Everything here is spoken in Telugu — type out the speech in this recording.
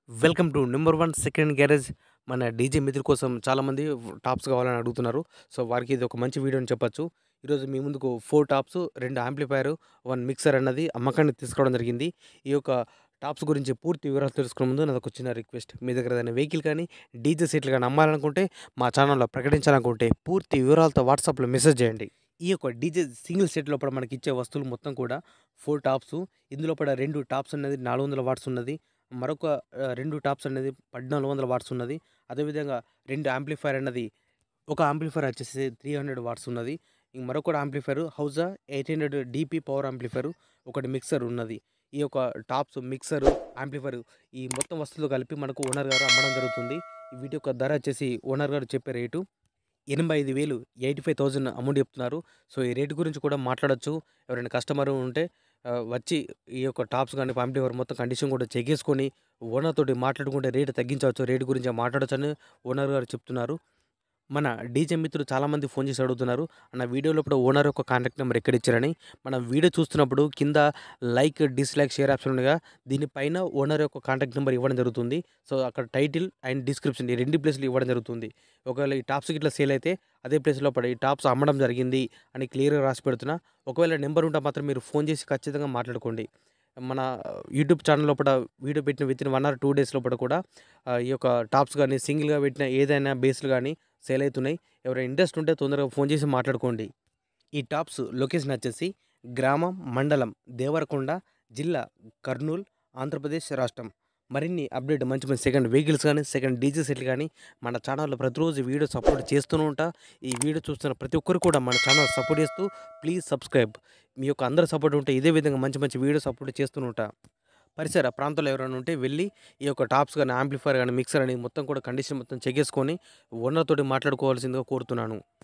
welcome to number one second garage మన డీజే మిత్రుల కోసం చాలామంది టాప్స్ కావాలని అడుగుతున్నారు సో వారికి ఇది ఒక మంచి వీడియో అని చెప్పొచ్చు ఈరోజు మీ ముందుకు ఫోర్ టాప్స్ రెండు యాంప్లిఫైర్ వన్ మిక్సర్ అన్నది అమ్మకానికి తీసుకోవడం జరిగింది ఈ యొక్క టాప్స్ గురించి పూర్తి వివరాలు తెలుసుకునే ముందు నాది ఒక చిన్న రిక్వెస్ట్ మీ దగ్గర ఏదైనా వెహికల్ కానీ డీజే సీట్లు కానీ అమ్మాలనుకుంటే మా ఛానల్లో ప్రకటించాలనుకుంటే పూర్తి వివరాలతో వాట్సాప్లో మెసేజ్ చేయండి ఈ యొక్క డీజే సింగిల్ సెట్ లోపల మనకి ఇచ్చే వస్తువులు మొత్తం కూడా ఫోర్ టాప్స్ ఇందులో పడ రెండు టాప్స్ అనేది నాలుగు వందల వాట్స్ ఉన్నది మరొక ఆ, రెండు టాప్స్ అనేది పద్నాలుగు వందల వాట్స్ ఉన్నది అదేవిధంగా రెండు యాంప్లిఫైర్ అన్నది ఒక యాంప్లిఫైర్ వచ్చేసి త్రీ హండ్రెడ్ వాట్స్ ఉన్నది ఇంక మరొక యాంప్లిఫైర్ హౌజా eight hundred DP power amplifier ఒకటి మిక్సర్ ఉన్నది ఈ యొక్క టాప్స్ మిక్సర్ యాంప్లిఫైర్ ఈ మొత్తం వస్తువులు కలిపి మనకు ఓనర్ గారు అమ్మడం జరుగుతుంది వీటి యొక్క ధర వచ్చేసి ఓనర్ గారు చెప్పే రేటు ఎనభై ఐదు వేలు ఎయిటీ ఫైవ్ థౌజండ్ అమౌంట్ చెప్తున్నారు సో ఈ రేటు గురించి కూడా మాట్లాడొచ్చు ఎవరైనా కస్టమర్ ఉంటే ఆ, వచ్చి ఈ యొక్క టాప్స్ కానీ యాంప్లిఫైర్ మొత్తం కండిషన్ కూడా చెక్ చేసుకొని ఓనర్ తోటి మాట్లాడుకుంటే రేటు తగ్గించవచ్చు రేటు గురించి మాట్లాడచ్చు అని ఓనర్ గారు చెప్తున్నారు మన డీజే మిత్రులు చాలామంది ఫోన్ చేసి అడుగుతున్నారు అన్న వీడియోలో ఇప్పుడు ఓనర్ యొక్క కాంటాక్ట్ నెంబర్ ఎక్కడ ఇచ్చారని మనం వీడియో చూస్తున్నప్పుడు కింద లైక్ డిస్లైక్ షేర్ ఆప్షన్ ఉండగా దీనిపైన ఓనర్ యొక్క కాంటాక్ట్ నెంబర్ ఇవ్వడం జరుగుతుంది సో అక్కడ టైటిల్ అండ్ డిస్క్రిప్షన్ ఈ రెండు ప్లేస్లు ఇవ్వడం జరుగుతుంది ఒకవేళ ఈ టాప్స్ ఇట్లా సేల్ అయితే అదే ప్లేస్లో పడి ఈ టాప్స్ అమ్మడం జరిగింది అని క్లియర్గా రాసి పెడుతున్నా ఒకవేళ నెంబర్ ఉంటే మాత్రం మీరు ఫోన్ చేసి ఖచ్చితంగా మాట్లాడుకోండి మన యూట్యూబ్ ఛానల్ లోపల వీడియో పెట్టిన within one or two days లోపల కూడా ఆ, ఈ యొక్క టాప్స్ కానీ సింగిల్గా పెట్టిన ఏదైనా బేస్లు కానీ సేల్ అవుతున్నాయి ఎవరైనా ఇంట్రెస్ట్ ఉంటే తొందరగా ఫోన్ చేసి మాట్లాడుకోండి ఈ టాప్స్ లొకేషన్ వచ్చేసి గ్రామం మండలం దేవరకొండ జిల్లా కర్నూలు ఆంధ్రప్రదేశ్ రాష్ట్రం మరిన్ని అప్డేట్ మంచి మంచి సెకండ్ వెహికల్స్ కానీ సెకండ్ డీజే సెట్లు కానీ మన ఛానల్లో ప్రతిరోజు వీడియోస్ అప్లోడ్ చేస్తూనే ఉంటా ఈ వీడియో చూస్తున్న ప్రతి ఒక్కరు కూడా మన ఛానల్ సపోర్ట్ చేస్తూ ప్లీజ్ సబ్స్క్రైబ్ మీ యొక్క అందరి సపోర్ట్ ఉంటే ఇదే విధంగా మంచి మంచి వీడియోస్ అప్లోడ్ చేస్తూనే ఉంటా పరిసర ప్రాంతాల్లో ఎవరైనా ఉంటే వెళ్ళి ఈ యొక్క టాప్స్ కానీ యాంప్లిఫైర్ కానీ మిక్సర్ అని మొత్తం కూడా కండిషన్ మొత్తం చెక్ చేసుకొని ఓనర్ తోటి మాట్లాడుకోవాల్సిందిగా కోరుతున్నాను